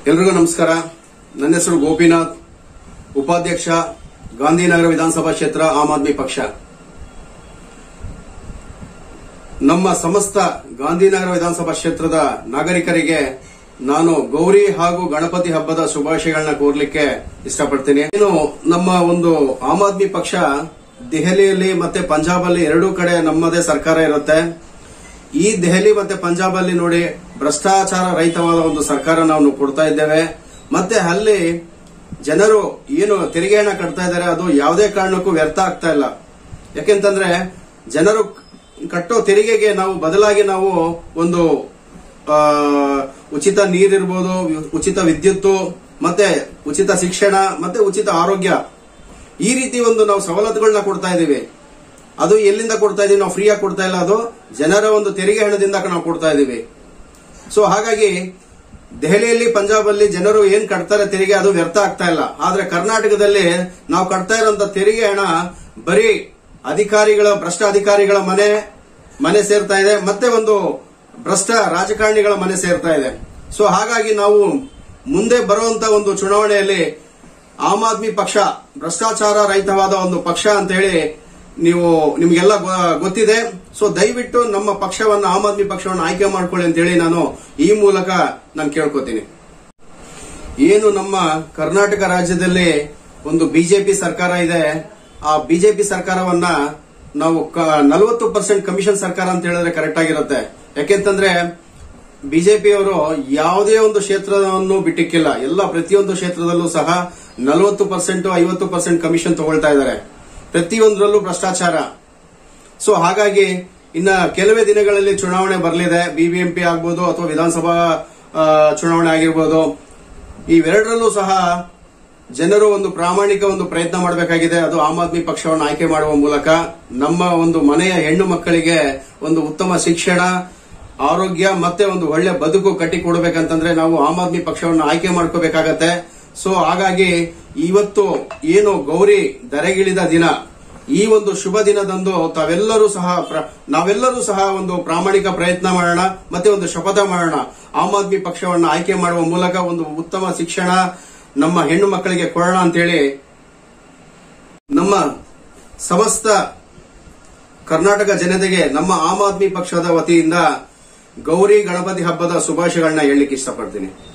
ಎಲ್ರಿಗೂ ನಮಸ್ಕಾರ ನನ್ನ ಹೆಸರು ಗೋಪಿನಾಥ್ ಉಪಾಧ್ಯಕ್ಷ ಗಾಂಧಿನಗರ ವಿಧಾನಸಭಾ ಕ್ಷೇತ್ರ ಆಮ್ ಆದ್ಮಿ ಪಕ್ಷ ನಮ್ಮ ಸಮಸ್ತ ಗಾಂಧಿನಗರ ವಿಧಾನಸಭಾ ಕ್ಷೇತ್ರದ ನಾಗರಿಕರಿಗೆ ನಾನು ಗೌರಿ ಹಾಗೂ ಗಣಪತಿ ಹಬ್ಬದ ಶುಭಾಶಯಗಳನ್ನ ಕೋರ್ಲಿಕ್ಕೆ ಇಷ್ಟಪಡ್ತೀನಿ ಇನ್ನು ನಮ್ಮ ಒಂದು ಆಮ್ ಆದ್ಮಿ ಪಕ್ಷ ದೆಹಲಿಯಲ್ಲಿ ಮತ್ತೆ ಪಂಜಾಬ್ ಅಲ್ಲಿ ಎರಡೂ ಕಡೆ ನಮ್ಮದೇ ಸರ್ಕಾರ ಇರುತ್ತೆ ಈ ದೆಹಲಿ ಮತ್ತೆ ಪಂಜಾಬ್ ಅಲ್ಲಿ ನೋಡಿ ಭ್ರಷ್ಟಾಚಾರ ರಹಿತವಾದ ಒಂದು ಸರ್ಕಾರ ನಾವು ಕೊಡ್ತಾ ಇದ್ದೇವೆ ಮತ್ತೆ ಅಲ್ಲಿ ಜನರು ಏನು ತೆರಿಗೆ ಹಣ ಕಟ್ತಾ ಇದ್ದಾರೆ ಅದು ಯಾವುದೇ ಕಾರಣಕ್ಕೂ ವ್ಯರ್ಥ ಆಗ್ತಾ ಇಲ್ಲ ಯಾಕೆಂತಂದ್ರೆ ಜನರು ಕಟ್ಟೋ ತೆರಿಗೆಗೆ ನಾವು ಬದಲಾಗಿ ನಾವು ಒಂದು ಆ, ಉಚಿತ ನೀರಿರ್ಬೋದು ಉಚಿತ ವಿದ್ಯುತ್ತು ಮತ್ತೆ ಉಚಿತ ಶಿಕ್ಷಣ ಮತ್ತೆ ಉಚಿತ ಆರೋಗ್ಯ ಈ ರೀತಿ ಒಂದು ನಾವು ಸವಲತ್ತುಗಳನ್ನ ಕೊಡ್ತಾ ಇದ್ದೀವಿ ಅದು ಎಲ್ಲಿಂದ ಕೊಡ್ತಾ ಇದೀವಿ ನಾವು ಫ್ರೀಯಾಗಿ ಕೊಡ್ತಾ ಇಲ್ಲ ಅದು ಜನರ ಒಂದು ತೆರಿಗೆ ಹಣದಿಂದ ನಾವು ಕೊಡ್ತಾ ಇದೀವಿ ಸೊ ಹಾಗಾಗಿ ದೆಹಲಿಯಲ್ಲಿ ಪಂಜಾಬ್ ಅಲ್ಲಿ ಜನರು ಏನ್ ಕಟ್ತಾರೆ ತೆರಿಗೆ ಅದು ವ್ಯರ್ಥ ಆಗ್ತಾ ಇಲ್ಲ ಆದ್ರೆ ಕರ್ನಾಟಕದಲ್ಲಿ ನಾವು ಕಟ್ತಾ ಇರುವಂತ ತೆರಿಗೆ ಹಣ ಬರೀ ಅಧಿಕಾರಿಗಳ ಭ್ರಷ್ಟ ಅಧಿಕಾರಿಗಳ ಮನೆ ಮನೆ ಸೇರ್ತಾ ಇದೆ ಮತ್ತೆ ಒಂದು ಭ್ರಷ್ಟ ರಾಜಕಾರಣಿಗಳ ಮನೆ ಸೇರ್ತಾ ಇದೆ ಸೊ ಹಾಗಾಗಿ ನಾವು ಮುಂದೆ ಬರುವಂತ ಒಂದು ಚುನಾವಣೆಯಲ್ಲಿ ಆಮ್ ಆದ್ಮಿ ಪಕ್ಷ ಭ್ರಷ್ಟಾಚಾರ ರಹಿತವಾದ ಒಂದು ಪಕ್ಷ ಅಂತ ಹೇಳಿ ನೀವು ನಿಮ್ಗೆಲ್ಲ ಗೊ- ಗೊತ್ತಿದೆ ಸೊ ದಯವಿಟ್ಟು ನಮ್ಮ ಪಕ್ಷವನ್ನ ಆಮ್ ಆದ್ಮಿ ಪಕ್ಷವನ್ನು ಆಯ್ಕೆ ಮಾಡ್ಕೊಳ್ಳಿ ಅಂತ ಹೇಳಿ ನಾನು ಈ ಮೂಲಕ ನಾನು ಕೇಳ್ಕೊತೀನಿ ಏನು ನಮ್ಮ ಕರ್ನಾಟಕ ರಾಜ್ಯದಲ್ಲಿ ಒಂದು ಬಿಜೆಪಿ ಸರ್ಕಾರ ಇದೆ ಆ ಬಿಜೆಪಿ ಸರ್ಕಾರವನ್ನ ನಾವು ನಲವತ್ತು ಪರ್ಸೆಂಟ್ ಕಮಿಷನ್ ಸರ್ಕಾರ ಅಂತ ಹೇಳಿದ್ರೆ ಕರೆಕ್ಟ್ ಆಗಿರುತ್ತೆ ಯಾಕೆಂತಂದ್ರೆ ಬಿಜೆಪಿಯವರು ಯಾವುದೇ ಒಂದು ಕ್ಷೇತ್ರವನ್ನು ಬಿಟ್ಟಿಕ್ಕಿಲ್ಲ ಎಲ್ಲ ಪ್ರತಿಯೊಂದು ಕ್ಷೇತ್ರದಲ್ಲೂ ಸಹ ನಲವತ್ತು ಪರ್ಸೆಂಟ್ ಐವತ್ತು ಪರ್ಸೆಂಟ್ ಕಮಿಷನ್ ತಗೊಳ್ತಾ ಇದ್ದಾರೆ ಪ್ರತಿಯೊಂದರಲ್ಲೂ ಭ್ರಷ್ಟಾಚಾರ ಸೊ ಹಾಗಾಗಿ ಇನ್ನ ಕೆಲವೇ ದಿನಗಳಲ್ಲಿ ಚುನಾವಣೆ ಬರಲಿದೆ ಬಿಬಿಎಂಪಿ ಆಗ್ಬೋದು ಅಥವಾ ವಿಧಾನಸಭಾ ಆ, ಚುನಾವಣೆ ಆಗಿರ್ಬೋದು ಇವೆರಡರಲ್ಲೂ ಸಹ ಜನರು ಒಂದು ಪ್ರಾಮಾಣಿಕ ಒಂದು ಪ್ರಯತ್ನ ಮಾಡಬೇಕಾಗಿದೆ ಅದು ಆಮ್ ಆದ್ಮಿ ಪಕ್ಷವನ್ನು ಆಯ್ಕೆ ಮಾಡುವ ಮೂಲಕ ನಮ್ಮ ಒಂದು ಮನೆಯ ಹೆಣ್ಣು ಮಕ್ಕಳಿಗೆ ಒಂದು ಉತ್ತಮ ಶಿಕ್ಷಣ ಆರೋಗ್ಯ ಮತ್ತೆ ಒಂದು ಒಳ್ಳೆ ಬದುಕು ಕಟ್ಟಿಕೊಡ್ಬೇಕಂತಂದ್ರೆ ನಾವು ಆಮ್ ಆದ್ಮಿ ಪಕ್ಷವನ್ನು ಆಯ್ಕೆ ಮಾಡ್ಕೋಬೇಕಾಗತ್ತೆ ಸೊ ಹಾಗಾಗಿ ಇವತ್ತು ಏನು ಗೌರಿ ದರೆಗಿಳಿದ ದಿನ ಈ ಒಂದು ಶುಭ ದಿನದಂದು ತಾವೆಲ್ಲರೂ ಸಹ ಪ್ರ- ನಾವೆಲ್ಲರೂ ಸಹ ಒಂದು ಪ್ರಾಮಾಣಿಕ ಪ್ರಯತ್ನ ಮಾಡೋಣ ಮತ್ತೆ ಒಂದು ಶಪಥ ಮಾಡೋಣ ಆಮ್ ಆದ್ಮಿ ಪಕ್ಷವನ್ನು ಆಯ್ಕೆ ಮಾಡುವ ಮೂಲಕ ಒಂದು ಉತ್ತಮ ಶಿಕ್ಷಣ ನಮ್ಮ ಹೆಣ್ಣು ಮಕ್ಕಳಿಗೆ ಕೊಡೋಣ ಅಂತೇಳಿ ನಮ್ಮ ಸಮಸ್ತ ಕರ್ನಾಟಕ ಜನತೆಗೆ ನಮ್ಮ ಆಮ್ ಆದ್ಮಿ ಪಕ್ಷದ ವತಿಯಿಂದ ಗೌರಿ ಗಣಪತಿ ಹಬ್ಬದ ಶುಭಾಶಯಗಳನ್ನ ಹೇಳಲಿಕ್ಕೆ ಇಷ್ಟಪಡ್ತೀನಿ